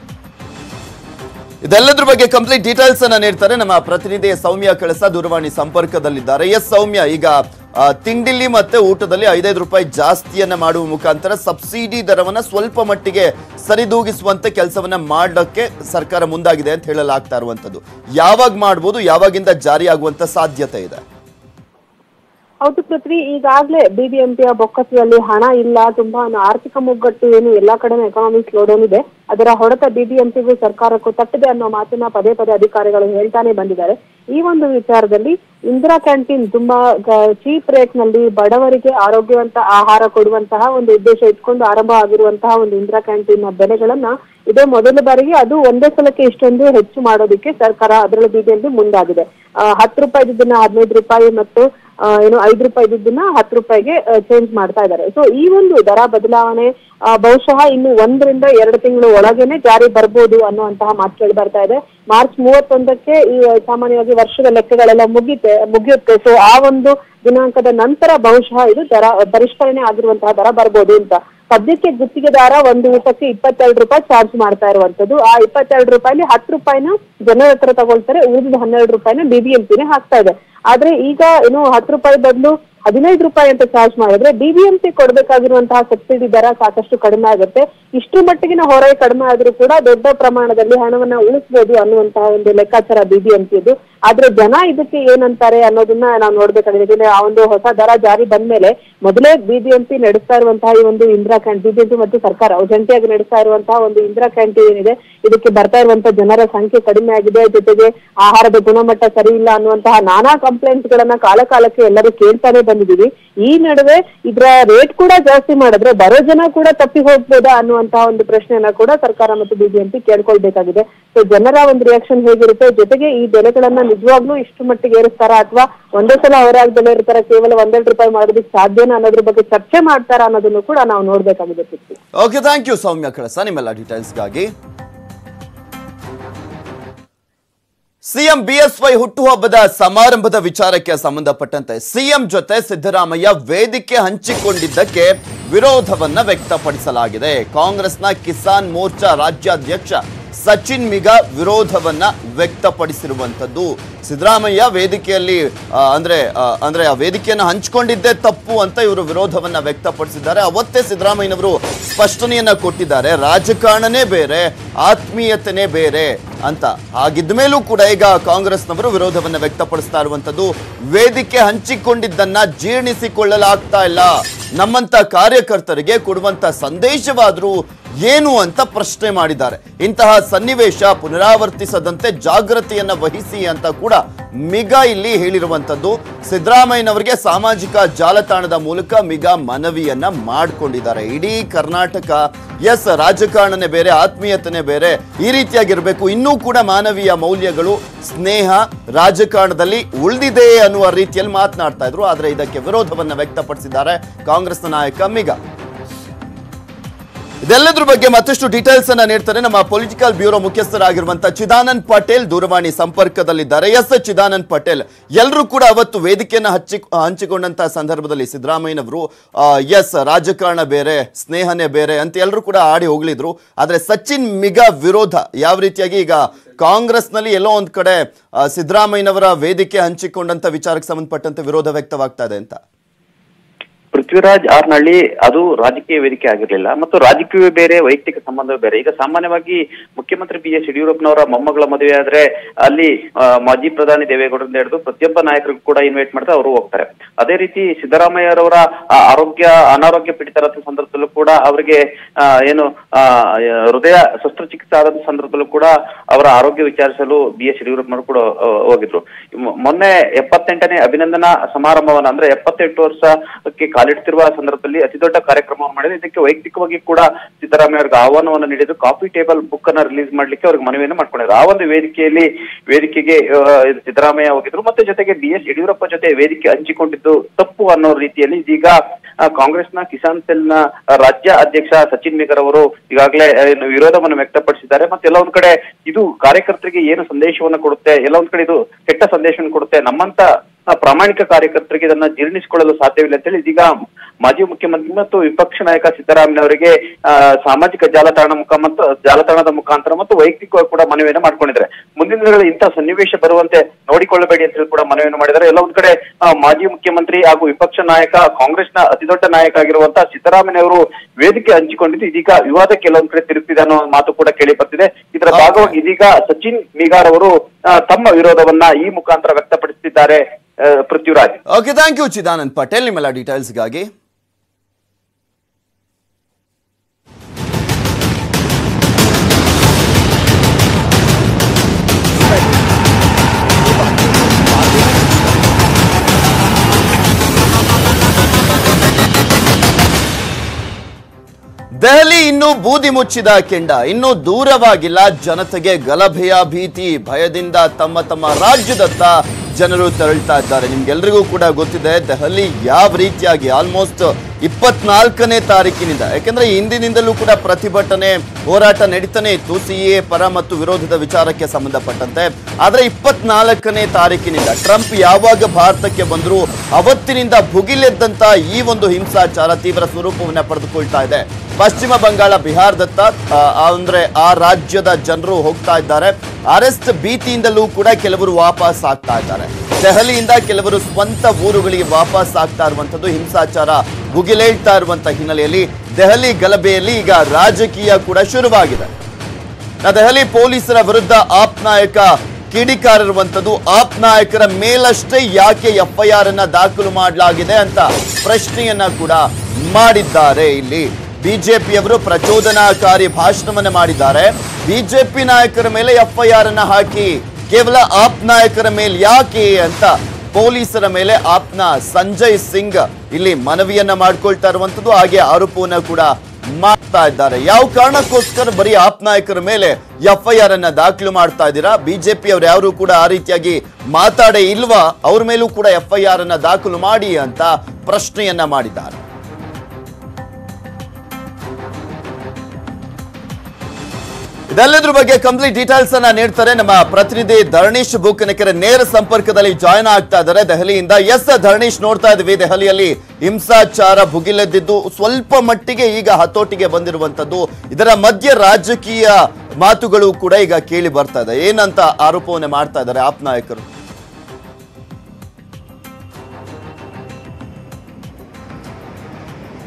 ಇದೆಲ್ಲದ್ರ ಬಗ್ಗೆ ಕಂಪ್ಲೀಟ್ ಡೀಟೇಲ್ಸ್ ಅನ್ನ ನೀಡ್ತಾರೆ ನಮ್ಮ ಪ್ರತಿನಿಧಿ ಸೌಮ್ಯ ಕಳಸ ದೂರವಾಣಿ ಸಂಪರ್ಕದಲ್ಲಿದ್ದಾರೆ ಎಸ್ ಸೌಮ್ಯ ಈಗ ಆ, ತಿಂಡಿಲಿ ಮತ್ತೆ ಊಟದಲ್ಲಿ ಐದೈದು ರೂಪಾಯಿ ಜಾಸ್ತಿಯನ್ನ ಮಾಡುವ ಮುಖಾಂತರ ಸಬ್ಸಿಡಿ ದರವನ್ನ ಸ್ವಲ್ಪ ಮಟ್ಟಿಗೆ ಸರಿದೂಗಿಸುವಂತೆ ಕೆಲಸವನ್ನ ಮಾಡಕ್ಕೆ ಸರ್ಕಾರ ಮುಂದಾಗಿದೆ ಅಂತ ಹೇಳಲಾಗ್ತಾ ಇರುವಂತದ್ದು ಯಾವಾಗ ಮಾಡ್ಬೋದು ಯಾವಾಗಿಂದ ಜಾರಿ ಆಗುವಂತ ಸಾಧ್ಯತೆ ಇದೆ ಹೌದು ಪೃಥ್ವಿ ಈಗಾಗಲೇ ಬಿಬಿಎಂಪಿಯ ಬೊಕ್ಕಸದಲ್ಲಿ ಹಣ ಇಲ್ಲ ತುಂಬಾ ಒಂದು ಆರ್ಥಿಕ ಮುಗ್ಗಟ್ಟು ಏನು ಎಲ್ಲಾ ಕಡೆ ಎಕಾನಮಿಕ್ ಸ್ಲೋಡೌನ್ ಇದೆ ಅದರ ಹೊಡೆತ ಬಿಬಿಎಂಪಿಗೂ ಸರ್ಕಾರಕ್ಕೂ ತಟ್ಟಿದೆ ಅನ್ನೋ ಮಾತನ್ನ ಪದೇ ಪದೇ ಅಧಿಕಾರಿಗಳು ಹೇಳ್ತಾನೆ ಬಂದಿದ್ದಾರೆ ಈ ಒಂದು ವಿಚಾರದಲ್ಲಿ ಇಂದಿರಾ ಕ್ಯಾಂಟೀನ್ ತುಂಬಾ ಚೀಪ್ ರೇಟ್ ನಲ್ಲಿ ಬಡವರಿಗೆ ಆರೋಗ್ಯವಂತ ಆಹಾರ ಕೊಡುವಂತಹ ಒಂದು ಉದ್ದೇಶ ಇಟ್ಕೊಂಡು ಆರಂಭ ಆಗಿರುವಂತಹ ಒಂದು ಇಂದಿರಾ ಕ್ಯಾಂಟೀನ್ ನ ಬೆಲೆಗಳನ್ನ ಇದೇ ಮೊದಲ ಬಾರಿಗೆ ಅದು ಒಂದೇ ಸಲಕ್ಕೆ ಇಷ್ಟೊಂದು ಹೆಚ್ಚು ಮಾಡೋದಕ್ಕೆ ಸರ್ಕಾರ ಅದರಲ್ಲಿ ಬಿಬಿಎಂಪಿ ಮುಂದಾಗಿದೆ ಆ, ಹತ್ತು ರೂಪಾಯಿ ಇದ್ದನ್ನ ಹದಿನೈದು ರೂಪಾಯಿ ಮತ್ತು ಆ, ಏನು ಐದು ರೂಪಾಯಿ ಇದ್ದನ್ನ ಹತ್ತು ರೂಪಾಯಿಗೆ ಚೇಂಜ್ ಮಾಡ್ತಾ ಇದ್ದಾರೆ ಸೊ ಈ ಒಂದು ದರ ಬದಲಾವಣೆ ಆ, ಬಹುಶಃ ಇನ್ನು ಒಂದರಿಂದ ಎರಡು ತಿಂಗಳು ಒಳಗೇನೆ ಜಾರಿ ಬರ್ಬೋದು ಅನ್ನುವಂತಹ ಮಾತು ಕೇಳಿ ಬರ್ತಾ ಇದೆ ಮಾರ್ಚ್ ಮೂವತ್ತೊಂದಕ್ಕೆ ಈ ಸಾಮಾನ್ಯವಾಗಿ ವರ್ಷದ ಲೆಕ್ಕಗಳೆಲ್ಲ ಮುಗಿತೆ ಮುಗಿಯುತ್ತೆ ಸೊ ಆ ಒಂದು ದಿನಾಂಕದ ನಂತರ ಬಹುಶಃ ಇದು ದರ ಪರಿಷ್ಕರಣೆ ಆಗಿರುವಂತಹ ದರ ಬರ್ಬೋದು ಅಂತ ಸದ್ಯಕ್ಕೆ ಗುತ್ತಿಗೆದಾರ ಒಂದು ಊಟಕ್ಕೆ ಇಪ್ಪತ್ತೆರಡು ರೂಪಾಯಿ ಚಾರ್ಜ್ ಮಾಡ್ತಾ ಇರುವಂತದ್ದು ಆ ಇಪ್ಪತ್ತೆರಡು ರೂಪಾಯಿಲಿ ಹತ್ತು ರೂಪಾಯಿನ ಜನರ ಹತ್ರ ತಗೊಳ್ತಾರೆ ಉಳಿದ ಹನ್ನೆರಡು ರೂಪಾಯಿನ ಬಿಬಿಎಂಪಿನೇ ಹಾಕ್ತಾ ಇದೆ ಆದ್ರೆ ಈಗ ಏನು ಹತ್ತು ರೂಪಾಯಿ ಬದಲು ಹದಿನೈದು ರೂಪಾಯಿ ಅಂತ ಚಾರ್ಜ್ ಮಾಡಿದ್ರೆ ಬಿಬಿಎಂಪಿ ಕೊಡಬೇಕಾಗಿರುವಂತಹ ಸಬ್ಸಿಡಿ ದರ ಸಾಕಷ್ಟು ಕಡಿಮೆ ಆಗುತ್ತೆ ಇಷ್ಟು ಮಟ್ಟಿಗಿನ ಹೊರೆ ಕಡಿಮೆ ಆದ್ರೂ ಕೂಡ ದೊಡ್ಡ ಪ್ರಮಾಣದಲ್ಲಿ ಹಣವನ್ನ ಉಳಿಸಬಹುದು ಅನ್ನುವಂತಹ ಒಂದು ಲೆಕ್ಕಾಚಾರ ಬಿಬಿಎಂಪಿದು ಆದ್ರೆ ಜನ ಇದಕ್ಕೆ ಏನಂತಾರೆ ಅನ್ನೋದನ್ನ ನಾವು ನೋಡ್ಬೇಕಾಗಿದೆ ಯಾಕಂದ್ರೆ ಆ ಒಂದು ಹೊಸ ದರ ಜಾರಿ ಬಂದ್ಮೇಲೆ ಮೊದಲೇ ಬಿಬಿಎಂಪಿ ನಡೆಸ್ತಾ ಇರುವಂತಹ ಈ ಒಂದು ಇಂದಿರಾ ಕ್ಯಾಂಟೀನ್ ಬಿಬಿಎಂಪಿ ಮತ್ತು ಸರ್ಕಾರ ಅವು ಜಂಟಿಯಾಗಿ ನಡೆಸ್ತಾ ಇರುವಂತಹ ಒಂದು ಇಂದಿರಾ ಕ್ಯಾಂಟೀನ್ ಏನಿದೆ ಇದಕ್ಕೆ ಬರ್ತಾ ಇರುವಂತಹ ಜನರ ಸಂಖ್ಯೆ ಕಡಿಮೆ ಆಗಿದೆ ಜೊತೆಗೆ ಆಹಾರದ ಗುಣಮಟ್ಟ ಸರಿ ಇಲ್ಲ ಅನ್ನುವಂತಹ ನಾನಾ ಕಂಪ್ಲೇಂಟ್ಸ್ ಗಳನ್ನ ಕಾಲ ಕಾಲಕ್ಕೆ ಎಲ್ಲರೂ ಕೇಳ್ತಾನೆ ಬಂದಿದೀವಿ ಈ ನಡುವೆ ಇದರ ರೇಟ್ ಕೂಡ ಜಾಸ್ತಿ ಮಾಡಿದ್ರೆ ಬರೋ ಜನ ಕೂಡ ತಪ್ಪಿ ಹೋಗ್ಬೋದಾ ಅನ್ನುವಂತಹ ಒಂದು ಪ್ರಶ್ನೆಯನ್ನ ಕೂಡ ಸರ್ಕಾರ ಮತ್ತು ಬಿಬಿಎಂಪಿ ಕೇಳ್ಕೊಳ್ಬೇಕಾಗಿದೆ ಸೊ ಜನರ ಒಂದು ರಿಯಾಕ್ಷನ್ ಹೇಗಿರುತ್ತೆ ಜೊತೆಗೆ ಈ ಬೆಲೆಗಳನ್ನ ನಿಜವಾಗ್ಲೂ ಇಷ್ಟು ಮಟ್ಟಿಗೆ ಏರಿಸ್ತಾರಾ ಅಥವಾ ಒಂದೇ ಸಲ ಅವರಾಗಿ ಬೆಲೆ ಇರ್ತಾರ ಕೇವಲ ಒಂದೆರಡು ರೂಪಾಯಿ ಮಾಡೋದಕ್ಕೆ ಸಾಧ್ಯನಾ ಅನ್ನೋದ್ರ ಬಗ್ಗೆ ಚರ್ಚೆ ಮಾಡ್ತಾರಾ ಅನ್ನೋದನ್ನು ಕೂಡ ನಾವು ನೋಡ್ಬೇಕಾಗಿದೆ Prithvi. Okay thank you Soumya Kalasa ನಿಮ್ಮೆಲ್ಲ ಡೀಟೇಲ್ಸ್ಗಾಗಿ ಸಿಎಂ ಬಿಎಸ್ವೈ ಹುಟ್ಟುಹಬ್ಬದ ಸಮಾರಂಭದ ವಿಚಾರಕ್ಕೆ ಸಂಬಂಧಪಟ್ಟಂತೆ ಸಿಎಂ ಜೊತೆ ಸಿದ್ದರಾಮಯ್ಯ ವೇದಿಕೆ ಹಂಚಿಕೊಂಡಿದ್ದಕ್ಕೆ ವಿರೋಧವನ್ನ ವ್ಯಕ್ತಪಡಿಸಲಾಗಿದೆ ಕಾಂಗ್ರೆಸ್ನ ಕಿಸಾನ್ ಮೋರ್ಚಾ ರಾಜ್ಯಾಧ್ಯಕ್ಷ ಸಚಿನ್ ಮಿಗ ವಿರೋಧವನ್ನ ವ್ಯಕ್ತಪಡಿಸಿರುವಂತದ್ದು ಸಿದ್ದರಾಮಯ್ಯ ವೇದಿಕೆಯಲ್ಲಿ ಆ, ಅಂದ್ರೆ ಆ, ಅಂದ್ರೆ ಆ ವೇದಿಕೆಯನ್ನು ಹಂಚಿಕೊಂಡಿದ್ದೇ ತಪ್ಪು ಅಂತ ಇವರು ವಿರೋಧವನ್ನ ವ್ಯಕ್ತಪಡಿಸಿದ್ದಾರೆ ಅವತ್ತೇ ಸಿದ್ದರಾಮಯ್ಯನವರು ಸ್ಪಷ್ಟನೆಯನ್ನ ಕೊಟ್ಟಿದ್ದಾರೆ ರಾಜಕಾರಣನೇ ಬೇರೆ ಆತ್ಮೀಯತೆನೇ ಬೇರೆ ಅಂತ ಹಾಗಿದ್ದ ಮೇಲೂ ಕೂಡ ಈಗ ಕಾಂಗ್ರೆಸ್ನವರು ವಿರೋಧವನ್ನ ವ್ಯಕ್ತಪಡಿಸ್ತಾ ಇರುವಂತದ್ದು ವೇದಿಕೆ ಹಂಚಿಕೊಂಡಿದ್ದನ್ನ ಜೀರ್ಣಿಸಿಕೊಳ್ಳಲಾಗ್ತಾ ಇಲ್ಲ ನಮ್ಮಂತ ಕಾರ್ಯಕರ್ತರಿಗೆ ಕೊಡುವಂತ ಸಂದೇಶವಾದ್ರೂ ಏನು ಅಂತ ಪ್ರಶ್ನೆ ಮಾಡಿದ್ದಾರೆ ಇಂತಹ ಸನ್ನಿವೇಶ ಪುನರಾವರ್ತಿಸದಂತೆ ಜಾಗೃತಿಯನ್ನ ವಹಿಸಿ ಅಂತ ಕೂಡ ಮಿಗ ಇಲ್ಲಿ ಹೇಳಿರುವಂತದ್ದು ಸಿದ್ದರಾಮಯ್ಯನವರಿಗೆ ಸಾಮಾಜಿಕ ಜಾಲತಾಣದ ಮೂಲಕ ಮಿಗ ಮನವಿಯನ್ನ ಮಾಡಿಕೊಂಡಿದ್ದಾರೆ ಇಡೀ ಕರ್ನಾಟಕ ಎಸ್ ರಾಜಕಾರಣನೇ ಬೇರೆ ಆತ್ಮೀಯತೆನೇ ಬೇರೆ ಈ ರೀತಿಯಾಗಿರ್ಬೇಕು ಇನ್ನೂ ಕೂಡ ಮಾನವೀಯ ಮೌಲ್ಯಗಳು ಸ್ನೇಹ ರಾಜಕಾರಣದಲ್ಲಿ ಉಳಿದಿದೆ ಅನ್ನುವ ರೀತಿಯಲ್ಲಿ ಮಾತನಾಡ್ತಾ ಇದ್ರು ಆದ್ರೆ ಇದಕ್ಕೆ ವಿರೋಧವನ್ನ ವ್ಯಕ್ತಪಡಿಸಿದ್ದಾರೆ ಕಾಂಗ್ರೆಸ್ನ ನಾಯಕ ಮಿಗ ಇದೆಲ್ಲದ್ರ ಬಗ್ಗೆ ಮತ್ತಷ್ಟು ಡೀಟೇಲ್ಸ್ ಅನ್ನ ನೀಡ್ತಾರೆ ನಮ್ಮ ಪೊಲಿಟಿಕಲ್ ಬ್ಯೂರೋ ಮುಖ್ಯಸ್ಥರಾಗಿರುವಂತಹ ಚಿದಾನಂದ್ ಪಟೇಲ್ ದೂರವಾಣಿ ಸಂಪರ್ಕದಲ್ಲಿದ್ದಾರೆ ಎಸ್ ಚಿದಾನಂದ್ ಪಟೇಲ್ ಎಲ್ಲರೂ ಕೂಡ ಅವತ್ತು ವೇದಿಕೆಯನ್ನ ಹಚ್ಚಿ ಹಂಚಿಕೊಂಡಂತಹ ಸಂದರ್ಭದಲ್ಲಿ ಸಿದ್ದರಾಮಯ್ಯನವರು ಎಸ್ ರಾಜಕಾರಣ ಬೇರೆ ಸ್ನೇಹನೇ ಬೇರೆ ಅಂತ ಎಲ್ಲರೂ ಕೂಡ ಆಡಿ ಹೋಗ್ಲಿದ್ರು ಆದ್ರೆ ಸಚಿನ್ ಮಿಗ ವಿರೋಧ ಯಾವ ರೀತಿಯಾಗಿ ಈಗ ಕಾಂಗ್ರೆಸ್ನಲ್ಲಿ ಎಲ್ಲೋ ಒಂದ್ ಕಡೆ ಆ, ಸಿದ್ದರಾಮಯ್ಯನವರ ವೇದಿಕೆ ಹಂಚಿಕೊಂಡಂತ ವಿಚಾರಕ್ಕೆ ಸಂಬಂಧಪಟ್ಟಂತೆ ವಿರೋಧ ವ್ಯಕ್ತವಾಗ್ತಾ ಇದೆ ಅಂತ ಪೃಥ್ವಿರಾಜ್ ಆರ್ನಳ್ಳಿ ಅದು ರಾಜಕೀಯ ವೇದಿಕೆ ಆಗಿರ್ಲಿಲ್ಲ ಮತ್ತು ರಾಜಕೀಯ ಬೇರೆ ವೈಯಕ್ತಿಕ ಸಂಬಂಧ ಬೇರೆ ಈಗ ಸಾಮಾನ್ಯವಾಗಿ ಮುಖ್ಯಮಂತ್ರಿ ಬಿ ಎಸ್ ಯಡಿಯೂರಪ್ಪನವರ ಮೊಮ್ಮಗಳ ಮದುವೆ ಆದ್ರೆ ಅಲ್ಲಿ ಆ, ಮಾಜಿ ಪ್ರಧಾನಿ ದೇವೇಗೌಡರಿಂದ ಹಿಡಿದು ಪ್ರತಿಯೊಬ್ಬ ನಾಯಕರಿಗೂ ಕೂಡ ಇನ್ವೈಟ್ ಮಾಡ್ತಾರೆ ಅವರು ಹೋಗ್ತಾರೆ ಅದೇ ರೀತಿ ಸಿದ್ದರಾಮಯ್ಯರವರ ಆ, ಆರೋಗ್ಯ ಅನಾರೋಗ್ಯ ಪೀಡಿತರಾದ ಸಂದರ್ಭದಲ್ಲೂ ಕೂಡ ಅವರಿಗೆ ಆ, ಏನು ಆ, ಹೃದಯ ಶಸ್ತ್ರಚಿಕಿತ್ಸೆ ಆದ ಸಂದರ್ಭದಲ್ಲೂ ಕೂಡ ಅವರ ಆರೋಗ್ಯ ವಿಚಾರಿಸಲು ಬಿ ಎಸ್ ಯಡಿಯೂರಪ್ಪನವರು ಕೂಡ ಆ, ಹೋಗಿದ್ರು ಮೊ- ಮೊನ್ನೆ ಎಪ್ಪತ್ತೆಂಟನೇ ಅಭಿನಂದನಾ ಸಮಾರಂಭವನ್ನ ಅಂದ್ರೆ ಎಪ್ಪತ್ತೆಂಟು ವರ್ಷಕ್ಕೆ ಕಾಲಿಡ್ತಿರುವ ಸಂದರ್ಭದಲ್ಲಿ ಅತಿ ದೊಡ್ಡ ಕಾರ್ಯಕ್ರಮವನ್ನು ಮಾಡಿದ್ರೆ ಇದಕ್ಕೆ ವೈಯಕ್ತಿಕವಾಗಿ ಕೂಡ ಸಿದ್ದರಾಮಯ್ಯ ಅವರಿಗೆ ಆಹ್ವಾನವನ್ನು ನೀಡಿದ್ದು ಕಾಫಿ ಟೇಬಲ್ ಬುಕ್ ಅನ್ನ ರಿಲೀಸ್ ಮಾಡ್ಲಿಕ್ಕೆ ಅವ್ರಿಗೆ ಮನವಿಯನ್ನು ಮಾಡ್ಕೊಂಡಿದ್ರು ಆ ಒಂದು ವೇದಿಕೆಯಲ್ಲಿ ವೇದಿಕೆಗೆ ಆ, ಇದು ಸಿದ್ದರಾಮಯ್ಯ ಹೋಗಿದ್ರು ಮತ್ತೆ ಜೊತೆಗೆ ಬಿ ಎಸ್ ಯಡಿಯೂರಪ್ಪ ಜೊತೆ ವೇದಿಕೆ ಹಂಚಿಕೊಂಡಿದ್ದು ತಪ್ಪು ಅನ್ನೋ ರೀತಿಯಲ್ಲಿ ಇದೀಗ ಆ, ಕಾಂಗ್ರೆಸ್ನ ಕಿಸಾನ್ ಸೆಲ್ನ ರಾಜ್ಯ ಅಧ್ಯಕ್ಷ ಸಚಿನ್ ಮೇಗರ್ ಅವರು ಈಗಾಗಲೇ ಆ, ಏನು ವಿರೋಧವನ್ನು ವ್ಯಕ್ತಪಡಿಸಿದ್ದಾರೆ ಮತ್ತೆ ಎಲ್ಲ ಒಂದ್ ಕಡೆ ಇದು ಕಾರ್ಯಕರ್ತರಿಗೆ ಏನು ಸಂದೇಶವನ್ನು ಕೊಡುತ್ತೆ ಎಲ್ಲ ಒಂದ್ ಕಡೆ ಇದು ಕೆಟ್ಟ ಸಂದೇಶವನ್ನು ಕೊಡುತ್ತೆ ನಮ್ಮಂತ ಆ, ಪ್ರಾಮಾಣಿಕ ಕಾರ್ಯಕರ್ತರಿಗೆ ಇದನ್ನ ಜೀರ್ಣಿಸಿಕೊಳ್ಳಲು ಸಾಧ್ಯವಿಲ್ಲ ಅಂತೇಳಿ ಇದೀಗ ಮಾಜಿ ಮುಖ್ಯಮಂತ್ರಿ ಮತ್ತು ವಿಪಕ್ಷ ನಾಯಕ ಸಿದ್ದರಾಮಯ್ಯ ಅವರಿಗೆ ಆ, ಸಾಮಾಜಿಕ ಜಾಲತಾಣ ಮುಖ ಮತ್ತು ಜಾಲತಾಣದ ಮುಖಾಂತರ ಮತ್ತು ವೈಯಕ್ತಿಕವಾಗಿ ಕೂಡ ಮನವಿಯನ್ನು ಮಾಡ್ಕೊಂಡಿದ್ದಾರೆ ಮುಂದಿನ ದಿನಗಳಲ್ಲಿ ಇಂಥ ಸನ್ನಿವೇಶ ಬರುವಂತೆ ನೋಡಿಕೊಳ್ಳಬೇಡಿ ಅಂತ ಹೇಳಿ ಕೂಡ ಮನವಿಯನ್ನು ಮಾಡಿದ್ದಾರೆ ಎಲ್ಲ ಒಂದ್ ಕಡೆ ಆ, ಮಾಜಿ ಮುಖ್ಯಮಂತ್ರಿ ಹಾಗೂ ವಿಪಕ್ಷ ನಾಯಕ ಕಾಂಗ್ರೆಸ್ನ ಅತಿದೊಡ್ಡ ನಾಯಕ ಆಗಿರುವಂತಹ ಸಿದ್ದರಾಮಯ್ಯ ಅವರು ವೇದಿಕೆ ಹಂಚಿಕೊಂಡಿದ್ದು ಇದೀಗ ವಿವಾದಕ್ಕೆ ಕೆಲವೊಂದ್ ಕಡೆ ತಿರುಗ್ತಿದೆ ಅನ್ನೋ ಮಾತು ಕೂಡ ಕೇಳಿ ಬರ್ತಿದೆ ಇದರ ಭಾಗವಾಗಿ ಇದೀಗ ಸಚಿನ್ ಮೀಗಾರ್ ಅವರು ಆ, ತಮ್ಮ ವಿರೋಧವನ್ನ ಈ ಮುಖಾಂತರ ವ್ಯಕ್ತಪಡಿಸುತ್ತಿದ್ದಾರೆ ಆ, Prithviraj okay thank you Chidanand Patel ನಿಮ್ಮೆಲ್ಲ ಡೀಟೇಲ್ಸ್ಗಾಗಿ ದೆಹಲಿ ಇನ್ನೂ ಬೂದಿ ಮುಚ್ಚಿದ ಕೆಂಡ ಇನ್ನೂ ದೂರವಾಗಿಲ್ಲ ಜನತೆಗೆ ಗಲಭೆಯ ಭೀತಿ ಭಯದಿಂದ ತಮ್ಮ ತಮ್ಮ ರಾಜ್ಯದತ್ತ ಜನರು ತೆರಳ್ತಾ ಇದ್ದಾರೆ ನಿಮ್ಗೆಲ್ರಿಗೂ ಕೂಡ ಗೊತ್ತಿದೆ ದೆಹಲಿ ಯಾವ ರೀತಿಯಾಗಿ ಆಲ್ಮೋಸ್ಟ್ ಇಪ್ಪತ್ನಾಲ್ಕನೇ ತಾರೀಕಿನಿಂದ ಯಾಕೆಂದ್ರೆ ಹಿಂದಿನಿಂದಲೂ ಕೂಡ ಪ್ರತಿಭಟನೆ ಹೋರಾಟ ನಡೀತಾನೆ ಇತ್ತು ಸಿ ಎ ಪರ ಮತ್ತು ವಿರೋಧದ ವಿಚಾರಕ್ಕೆ ಸಂಬಂಧಪಟ್ಟಂತೆ ಆದ್ರೆ ಇಪ್ಪತ್ನಾಲ್ಕನೇ ತಾರೀಕಿನಿಂದ ಟ್ರಂಪ್ ಯಾವಾಗ ಭಾರತಕ್ಕೆ ಬಂದ್ರು ಅವತ್ತಿನಿಂದ ಭುಗಿಲೆದ್ದಂತ ಈ ಒಂದು ಹಿಂಸಾಚಾರ ತೀವ್ರ ಸ್ವರೂಪವನ್ನ ಪಡೆದುಕೊಳ್ತಾ ಇದೆ ಪಶ್ಚಿಮ ಬಂಗಾಳ ಬಿಹಾರದತ್ತ ಆ, ಅಂದ್ರೆ ಆ ರಾಜ್ಯದ ಜನರು ಹೋಗ್ತಾ ಇದ್ದಾರೆ ಅರೆಸ್ಟ್ ಭೀತಿಯಿಂದಲೂ ಕೂಡ ಕೆಲವರು ವಾಪಸ್ ಆಗ್ತಾ ಇದ್ದಾರೆ ದೆಹಲಿಯಿಂದ ಕೆಲವರು ಸ್ವಂತ ಊರುಗಳಿಗೆ ವಾಪಸ್ ಆಗ್ತಾ ಇರುವಂತದ್ದು ಹಿಂಸಾಚಾರ ಭುಗಿಲೇಳ್ತಾ ಇರುವಂತ ಹಿನ್ನೆಲೆಯಲ್ಲಿ ದೆಹಲಿ ಗಲಭೆಯಲ್ಲಿ ಈಗ ರಾಜಕೀಯ ಕೂಡ ಶುರುವಾಗಿದೆ ನಾ ದೆಹಲಿ ಪೊಲೀಸರ ವಿರುದ್ಧ ಆಪ್ ನಾಯಕ ಕಿಡಿಕಾರಿರುವಂತದ್ದು ಆಪ್ ನಾಯಕರ ಮೇಲಷ್ಟೇ ಯಾಕೆ ಎಫ್ಐಆರ್ ಅನ್ನ ದಾಖಲು ಮಾಡಲಾಗಿದೆ ಅಂತ ಪ್ರಶ್ನೆಯನ್ನ ಕೂಡ ಮಾಡಿದ್ದಾರೆ ಇಲ್ಲಿ ಬಿಜೆಪಿಯವರು ಪ್ರಚೋದನಾಕಾರಿ ಭಾಷಣವನ್ನ ಮಾಡಿದ್ದಾರೆ ಬಿಜೆಪಿ ನಾಯಕರ ಮೇಲೆ ಎಫ್ಐಆರ್ ಅನ್ನ ಹಾಕಿ ಕೇವಲ ಆಪ್ ನಾಯಕರ ಮೇಲೆ ಯಾಕೆ ಅಂತ ಪೊಲೀಸರ ಮೇಲೆ ಆಪ್ನ ಸಂಜಯ್ ಸಿಂಗ್ ಇಲ್ಲಿ ಮನವಿಯನ್ನ ಮಾಡ್ಕೊಳ್ತಾ ಇರುವಂತದ್ದು ಹಾಗೆ ಆರೋಪವನ್ನ ಕೂಡ ಮಾಡ್ತಾ ಇದ್ದಾರೆ ಯಾವ ಕಾರಣಕ್ಕೋಸ್ಕರ ಬರೀ ಆಪ್ ನಾಯಕರ ಮೇಲೆ ಎಫ್ಐಆರ್ ಅನ್ನ ದಾಖಲು ಮಾಡ್ತಾ ಇದ್ದೀರಾ ಬಿಜೆಪಿ ಅವ್ರು ಯಾರು ಕೂಡ ಆ ರೀತಿಯಾಗಿ ಮಾತಾಡೇ ಇಲ್ವಾ ಅವ್ರ ಮೇಲೂ ಕೂಡ ಎಫ್ಐಆರ್ ಅನ್ನ ದಾಖಲು ಮಾಡಿ ಅಂತ ಪ್ರಶ್ನೆಯನ್ನ ಮಾಡಿದ್ದಾರೆ ಇದೆಲ್ಲದ್ರ ಬಗ್ಗೆ ಕಂಪ್ಲೀಟ್ ಡೀಟೇಲ್ಸ್ ಅನ್ನ ನೀಡ್ತಾರೆ ನಮ್ಮ ಪ್ರತಿನಿಧಿ ಧರಣೀಶ್ ಬುಕ್ಕನಕೆರೆ ನೇರ ಸಂಪರ್ಕದಲ್ಲಿ ಜಾಯ್ನ್ ಆಗ್ತಾ ಇದ್ದಾರೆ ದೆಹಲಿಯಿಂದ ಎಸ್ ಧರಣೀಶ್ ನೋಡ್ತಾ ಇದ್ವಿ ದೆಹಲಿಯಲ್ಲಿ ಹಿಂಸಾಚಾರ ಭುಗಿಲೆದ್ದಿದ್ದು ಸ್ವಲ್ಪ ಮಟ್ಟಿಗೆ ಈಗ ಹತೋಟಿಗೆ ಬಂದಿರುವಂತದ್ದು ಇದರ ಮಧ್ಯೆ ರಾಜಕೀಯ ಮಾತುಗಳು ಕೂಡ ಈಗ ಕೇಳಿ ಬರ್ತಾ ಇದೆ ಏನಂತ ಆರೋಪವನ್ನ ಮಾಡ್ತಾ ಇದ್ದಾರೆ ಆಪ್ ನಾಯಕರು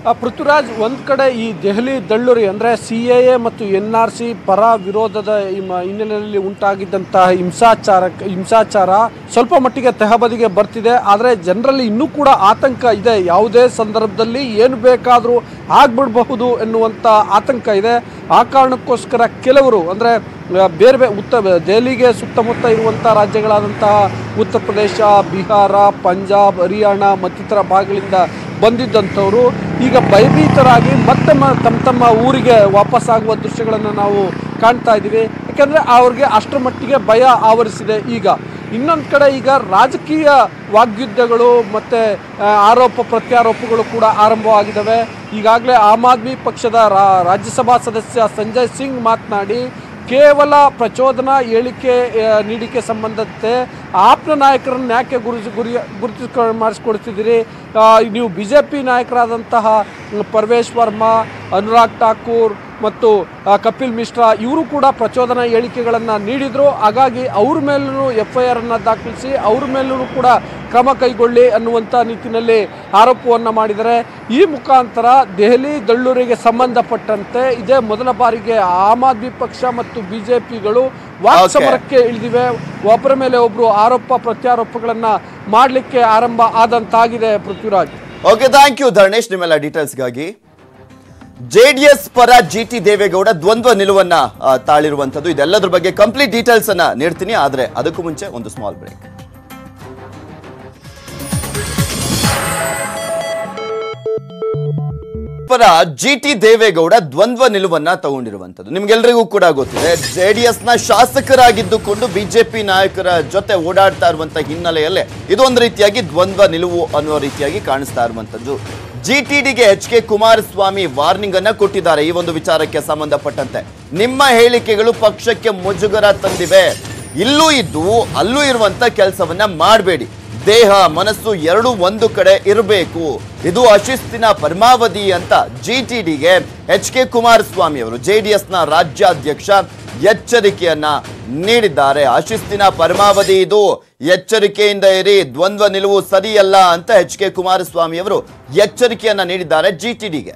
ಆ, ಪೃಥ್ವಿರಾಜ್ ಒಂದು ಕಡೆ ಈ ದೆಹಲಿ ದಳ್ಳುರಿ ಅಂದರೆ ಸಿ ಎ ಎ ಮತ್ತು ಎನ್ ಆರ್ ಸಿ ಪರ ವಿರೋಧದ ಈ ಮ- ಹಿನ್ನೆಲೆಯಲ್ಲಿ ಉಂಟಾಗಿದ್ದಂತಹ ಹಿಂಸಾಚಾರ ಹಿಂಸಾಚಾರ ಸ್ವಲ್ಪ ಮಟ್ಟಿಗೆ ತೆಹಬದಿಗೆ ಬರ್ತಿದೆ ಆದರೆ ಜನರಲ್ಲಿ ಇನ್ನೂ ಕೂಡ ಆತಂಕ ಇದೆ ಯಾವುದೇ ಸಂದರ್ಭದಲ್ಲಿ ಏನು ಬೇಕಾದರೂ ಆಗ್ಬಿಡಬಹುದು ಎನ್ನುವಂಥ ಆತಂಕ ಇದೆ ಆ ಕಾರಣಕ್ಕೋಸ್ಕರ ಕೆಲವರು ಅಂದರೆ ಬೇರೆ ಬೇರೆ ಉತ್ತ ದೆಹಲಿಗೆ ಸುತ್ತಮುತ್ತ ಇರುವಂಥ ರಾಜ್ಯಗಳಾದಂತಹ ಉತ್ತರ ಪ್ರದೇಶ ಬಿಹಾರ ಪಂಜಾಬ್ ಹರಿಯಾಣ ಮತ್ತಿತರ ಭಾಗಗಳಿಂದ ಬಂದಿದ್ದಂಥವರು ಈಗ ಭಯಭೀತರಾಗಿ ಮತ್ತೆ ಮ- ತಮ್ಮ ತಮ್ಮ ಊರಿಗೆ ವಾಪಸ್ ಆಗುವ ದೃಶ್ಯಗಳನ್ನು ನಾವು ಕಾಣ್ತಾ ಇದ್ದೀವಿ ಯಾಕಂದರೆ ಅವ್ರಿಗೆ ಅಷ್ಟರ ಮಟ್ಟಿಗೆ ಭಯ ಆವರಿಸಿದೆ ಈಗ ಇನ್ನೊಂದು ಕಡೆ ಈಗ ರಾಜಕೀಯ ವಾಗ್ಯುದ್ಧಗಳು ಮತ್ತು ಆರೋಪ ಪ್ರತ್ಯಾರೋಪಗಳು ಕೂಡ ಆರಂಭವಾಗಿದ್ದಾವೆ ಈಗಾಗಲೇ ಆಮ್ ಆದ್ಮಿ ಪಕ್ಷದ ರಾ- ರಾಜ್ಯಸಭಾ ಸದಸ್ಯ ಸಂಜಯ್ ಸಿಂಗ್ ಮಾತನಾಡಿ ಕೇವಲ ಪ್ರಚೋದನಾ ಹೇಳಿಕೆ ಆ, ನೀಡಿಕೆ ಸಂಬಂಧತೆ ಆಪ್ನ ನಾಯಕರನ್ನು ಯಾಕೆ ಗುರುಸಿ ಗುರಿ ಗುರುತಿಸ್ಕೊಂಡು ಮಾಡಿಸ್ಕೊಡ್ತಿದ್ದೀರಿ ಆ, ನೀವು ಬಿ ಜೆ ಪಿ ನಾಯಕರಾದಂತಹ ಪರ್ವೇಶ್ ವರ್ಮಾ ಅನುರಾಗ್ ಠಾಕೂರ್ ಮತ್ತು ಆ, ಕಪಿಲ್ ಮಿಶ್ರಾ ಇವರು ಕೂಡ ಪ್ರಚೋದನಾ ಹೇಳಿಕೆಗಳನ್ನು ನೀಡಿದರು ಹಾಗಾಗಿ ಅವ್ರ ಮೇಲೂ ಎಫ್ ಐ ಆರನ್ನು ದಾಖಲಿಸಿ ಅವ್ರ ಮೇಲೂ ಕೂಡ ಕ್ರಮ ಕೈಗೊಳ್ಳಿ ಅನ್ನುವಂಥ ನಿಟ್ಟಿನಲ್ಲಿ ಆರೋಪವನ್ನು ಮಾಡಿದರೆ ಈ ಮುಖಾಂತರ ದೆಹಲಿ ದಳ್ಳೂರಿಗೆ ಸಂಬಂಧಪಟ್ಟಂತೆ ಇದೇ ಮೊದಲ ಬಾರಿಗೆ ಆಮ್ ಆದ್ಮಿ ಪಕ್ಷ ಮತ್ತು ಬಿ ಜೆ ಪಿಗಳು ವಾಕ್ಸಮರಕ್ಕೆ ಇಳಿದಿವೆ ಒಬ್ಬರ ಮೇಲೆ ಒಬ್ಬರು ಆರೋಪ ಪ್ರತ್ಯಾರೋಪಗಳನ್ನು ಮಾಡಲಿಕ್ಕೆ ಆರಂಭ ಆದಂತಾಗಿದೆ Prithviraj okay thank you Dharnesh ನಿಮ್ಮೆಲ್ಲ ಡೀಟೇಲ್ಸ್ಗಾಗಿ ಜೆಡಿಎಸ್ ಪರ ಜಿ ಟಿ ದೇವೇಗೌಡ ದ್ವಂದ್ವ ನಿಲುವನ್ನ ಆ, ತಾಳಿರುವಂತದ್ದು ಇದೆಲ್ಲದ್ರ ಬಗ್ಗೆ ಕಂಪ್ಲೀಟ್ ಡೀಟೇಲ್ಸ್ ಅನ್ನ ನೀಡ್ತೀನಿ ಆದ್ರೆ ಅದಕ್ಕೂ ಮುಂಚೆ ಒಂದು ಸ್ಮಾಲ್ ಬ್ರೇಕ್ ಪರ ಜಿ ಟಿ ದೇವೇಗೌಡ ದ್ವಂದ್ವ ನಿಲುವನ್ನ ತಗೊಂಡಿರುವಂತದ್ದು ನಿಮ್ಗೆಲ್ರಿಗೂ ಕೂಡ ಗೊತ್ತಿದೆ ಜೆಡಿಎಸ್ ನ ಶಾಸಕರಾಗಿದ್ದುಕೊಂಡು ಬಿಜೆಪಿ ನಾಯಕರ ಜೊತೆ ಓಡಾಡ್ತಾ ಇರುವಂತ ಹಿನ್ನೆಲೆಯಲ್ಲೇ ಇದೊಂದು ರೀತಿಯಾಗಿ ದ್ವಂದ್ವ ನಿಲುವು ಅನ್ನುವ ರೀತಿಯಾಗಿ ಕಾಣಿಸ್ತಾ ಇರುವಂತದ್ದು ಜಿ ಟಿ ಡಿಗೆ ಎಚ್ ಕೆ ಕುಮಾರಸ್ವಾಮಿ ವಾರ್ನಿಂಗ್ ಅನ್ನ ಕೊಟ್ಟಿದ್ದಾರೆ ಈ ಒಂದು ವಿಚಾರಕ್ಕೆ ಸಂಬಂಧಪಟ್ಟಂತೆ ನಿಮ್ಮ ಹೇಳಿಕೆಗಳು ಪಕ್ಷಕ್ಕೆ ಮುಜುಗರ ತಂದಿವೆ ಇಲ್ಲೂ ಇದ್ದು ಅಲ್ಲೂ ಇರುವಂತ ಕೆಲಸವನ್ನ ಮಾಡಬೇಡಿ ದೇಹ ಮನಸ್ಸು ಎರಡೂ ಒಂದು ಕಡೆ ಇರಬೇಕು ಇದು ಅಶಿಸ್ತಿನ ಪರಮಾವಧಿ ಅಂತ ಜಿ ಟಿ ಡಿಗೆ ಎಚ್ ಕೆ ಕುಮಾರಸ್ವಾಮಿ ಅವರು ಜೆಡಿಎಸ್ ನ ರಾಜ್ಯಾಧ್ಯಕ್ಷ ಎಚ್ಚರಿಕೆಯನ್ನ ನೀಡಿದ್ದಾರೆ ಅಶಿಸ್ತಿನ ಪರಮಾವಧಿ ಇದು ಎಚ್ಚರಿಕೆಯಿಂದ ಇರಿ ದ್ವಂದ್ವ ನಿಲುವು ಸರಿಯಲ್ಲ ಅಂತ ಎಚ್ ಕೆ ಕುಮಾರಸ್ವಾಮಿ ಅವರು ಎಚ್ಚರಿಕೆಯನ್ನ ನೀಡಿದ್ದಾರೆ ಜಿ ಟಿ ಡಿಗೆ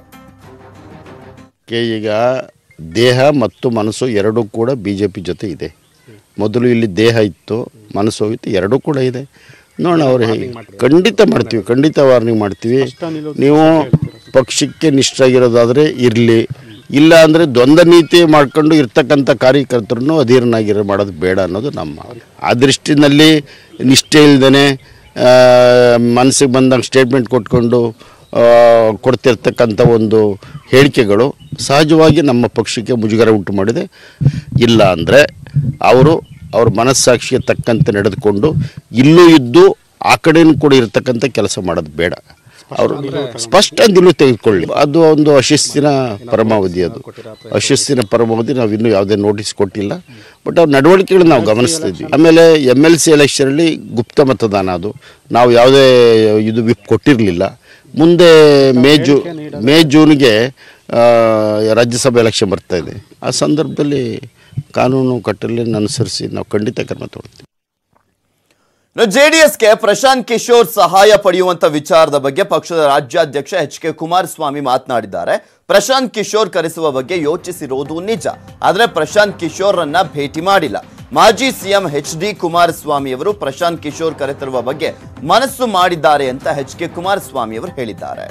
ಕೆ ಈಗ ದೇಹ ಮತ್ತು ಮನಸ್ಸು ಎರಡೂ ಕೂಡ ಬಿ ಜೆ ಪಿ ಜೊತೆ ಇದೆ ಮೊದಲು ಇಲ್ಲಿ ದೇಹ ಇತ್ತು ಮನಸ್ಸು ಹೋಗಿತ್ತು ಎರಡೂ ಕೂಡ ಇದೆ ನೋಡೋಣ ಅವ್ರು ಹೇಗೆ ಖಂಡಿತ ಮಾಡ್ತೀವಿ ಖಂಡಿತ ವಾರ್ನಿಂಗ್ ಮಾಡ್ತೀವಿ ನೀವು ಪಕ್ಷಕ್ಕೆ ನಿಷ್ಠರಾಗಿರೋದಾದರೆ ಇರಲಿ ಇಲ್ಲ ಅಂದರೆ ದ್ವಂದ್ವ ನೀತಿ ಮಾಡ್ಕೊಂಡು ಇರ್ತಕ್ಕಂಥ ಕಾರ್ಯಕರ್ತರನ್ನು ಅಧೀರನಾಗಿರೋ ಮಾಡೋದು ಬೇಡ ಅನ್ನೋದು ನಮ್ಮ ಆ ದೃಷ್ಟಿನಲ್ಲಿ ನಿಷ್ಠೆ ಇಲ್ದೇ ಮನಸ್ಸಿಗೆ ಬಂದಂಗೆ ಸ್ಟೇಟ್ಮೆಂಟ್ ಕೊಟ್ಕೊಂಡು ಆ, ಕೊಡ್ತಿರ್ತಕ್ಕಂಥ ಒಂದು ಹೇಳಿಕೆಗಳು ಸಹಜವಾಗಿ ನಮ್ಮ ಪಕ್ಷಕ್ಕೆ ಮುಜುಗರ ಉಂಟು ಮಾಡಿದೆ ಇಲ್ಲ ಅಂದರೆ ಅವರು ಅವ್ರ ಮನಸ್ಸಾಕ್ಷಿಗೆ ತಕ್ಕಂತೆ ನಡೆದುಕೊಂಡು ಇಲ್ಲೂ ಇದ್ದು ಆ ಕಡೆನೂ ಕೂಡ ಇರ್ತಕ್ಕಂಥ ಕೆಲಸ ಮಾಡೋದು ಬೇಡ ಅವರು ಸ್ಪಷ್ಟ ನಿಲುವು ತೆಗೆದುಕೊಳ್ಳಿ ಅದು ಒಂದು ಅಶಿಸ್ತಿನ ಪರಮಾವಧಿ ಅದು ಅಶಿಸ್ತಿನ ಪರಮಾವಧಿ ನಾವು ಇನ್ನೂ ಯಾವುದೇ ನೋಟಿಸ್ ಕೊಟ್ಟಿಲ್ಲ ಬಟ್ ಅವ್ರ ನಡವಳಿಕೆಗಳನ್ನ ನಾವು ಗಮನಿಸ್ತಾ ಇದ್ವಿ ಆಮೇಲೆ ಎಮ್ ಎಲ್ ಸಿ ಎಲೆಕ್ಷನಲ್ಲಿ ಗುಪ್ತ ಮತದಾನ ಅದು ನಾವು ಯಾವುದೇ ಇದು ವಿಪ್ ಕೊಟ್ಟಿರಲಿಲ್ಲ ಮುಂದೆ ಮೇ ಜೂ ಮೇ ಜೂನ್ಗೆ ಆ, ರಾಜ್ಯಸಭೆ ಎಲೆಕ್ಷನ್ ಬರ್ತಾ ಇದೆ ಆ ಸಂದರ್ಭದಲ್ಲಿ ಕಾನೂನು ಕಟ್ಟಲೆಯನ್ನು ಅನುಸರಿಸಿ ನಾವು ಖಂಡಿತ ಕ್ರಮ ತಗೊಳ್ತೀವಿ ಜೆಡಿಎಸ್ಗೆ ಪ್ರಶಾಂತ್ ಕಿಶೋರ್ ಸಹಾಯ ಪಡೆಯುವಂತ ವಿಚಾರದ ಬಗ್ಗೆ ಪಕ್ಷದ ರಾಜ್ಯಾಧ್ಯಕ್ಷ ಎಚ್ ಕೆ ಕುಮಾರಸ್ವಾಮಿ ಮಾತನಾಡಿದ್ದಾರೆ ಪ್ರಶಾಂತ್ ಕಿಶೋರ್ ಕರೆಸುವ ಬಗ್ಗೆ ಯೋಚಿಸಿರುವುದು ನಿಜ ಆದರೆ ಪ್ರಶಾಂತ್ ಕಿಶೋರ್ ಅನ್ನ ಭೇಟಿ ಮಾಡಿಲ್ಲ ಮಾಜಿ ಸಿಎಂ ಎಚ್ ಡಿ ಕುಮಾರಸ್ವಾಮಿ ಅವರು ಪ್ರಶಾಂತ್ ಕಿಶೋರ್ ಕರೆತರುವ ಬಗ್ಗೆ ಮನಸ್ಸು ಮಾಡಿದ್ದಾರೆ ಅಂತ ಎಚ್ ಕೆ ಕುಮಾರಸ್ವಾಮಿ ಅವರು ಹೇಳಿದ್ದಾರೆ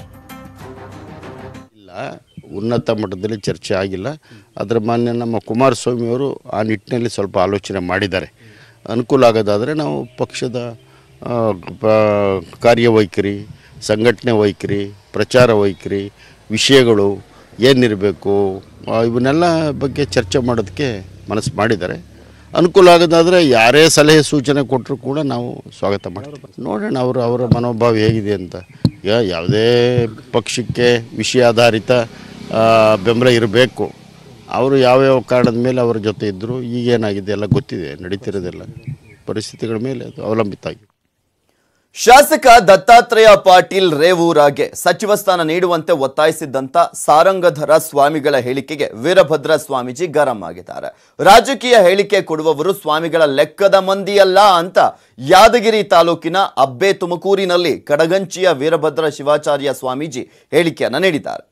ಇಲ್ಲ ಉನ್ನತ ಮಟ್ಟದಲ್ಲಿ ಚರ್ಚೆ ಆಗಿಲ್ಲ ಅದರ ಮಾನ್ಯ ನಮ್ಮ ಕುಮಾರಸ್ವಾಮಿ ಅವರು ಆ ನಿಟ್ಟಿನಲ್ಲಿ ಸ್ವಲ್ಪ ಆಲೋಚನೆ ಮಾಡಿದ್ದಾರೆ ಅನುಕೂಲ ಆಗೋದಾದರೆ ನಾವು ಪಕ್ಷದ ಆ, ಪ- ಕಾರ್ಯವೈಖರಿ ಸಂಘಟನೆ ವೈಖರಿ ಪ್ರಚಾರ ವೈಖರಿ ವಿಷಯಗಳು ಏನಿರಬೇಕು ಆ, ಇವನ್ನೆಲ್ಲ ಬಗ್ಗೆ ಚರ್ಚೆ ಮಾಡೋದಕ್ಕೆ ಮನಸ್ಸು ಮಾಡಿದ್ದಾರೆ ಅನುಕೂಲ ಆಗೋದಾದರೆ ಯಾರೇ ಸಲಹೆ ಸೂಚನೆ ಕೊಟ್ಟರು ಕೂಡ ನಾವು ಸ್ವಾಗತ ಮಾಡ್ತೀವಿ ನೋಡೋಣ ಅವರು ಅವರ ಮನೋಭಾವ ಹೇಗಿದೆ ಅಂತ ಈಗ ಯಾವುದೇ ಪಕ್ಷಕ್ಕೆ ವಿಷಯ ಆಧಾರಿತ ಆ, ಬೆಂಬಲ ಇರಬೇಕು ಅವರು ಯಾವ್ಯಾವ ಕಾರಣದ ಮೇಲೆ ಅವರ ಜೊತೆ ಇದ್ದರು ಈಗೇನಾಗಿದೆ ಎಲ್ಲ ಗೊತ್ತಿದೆ ನಡೀತಿರೋದೆಲ್ಲ ಪರಿಸ್ಥಿತಿಗಳ ಮೇಲೆ ಅದು ಅವಲಂಬಿತ ಆಗಿದೆ ಶಾಸಕ ದತ್ತಾತ್ರೇಯ ಪಾಟೀಲ್ ರೇವೂರಾಗೆ ಸಚಿವ ಸ್ಥಾನ ನೀಡುವಂತೆ ಒತ್ತಾಯಿಸಿದ್ದಂತ ಸಾರಂಗಧರ ಸ್ವಾಮಿಗಳ ಹೇಳಿಕೆಗೆ ವೀರಭದ್ರ ಸ್ವಾಮೀಜಿ ಗರಂ ಆಗಿದ್ದಾರೆ ರಾಜಕೀಯ ಹೇಳಿಕೆ ಕೊಡುವವರು ಸ್ವಾಮಿಗಳ ಲೆಕ್ಕದ ಮಂದಿಯಲ್ಲ ಅಂತ ಯಾದಗಿರಿ ತಾಲೂಕಿನ ಅಬ್ಬೆ ತುಮಕೂರಿನಲ್ಲಿ ಕಡಗಂಚಿಯ ವೀರಭದ್ರ ಶಿವಾಚಾರ್ಯ ಸ್ವಾಮೀಜಿ ಹೇಳಿಕೆಯನ್ನ ನೀಡಿದ್ದಾರೆ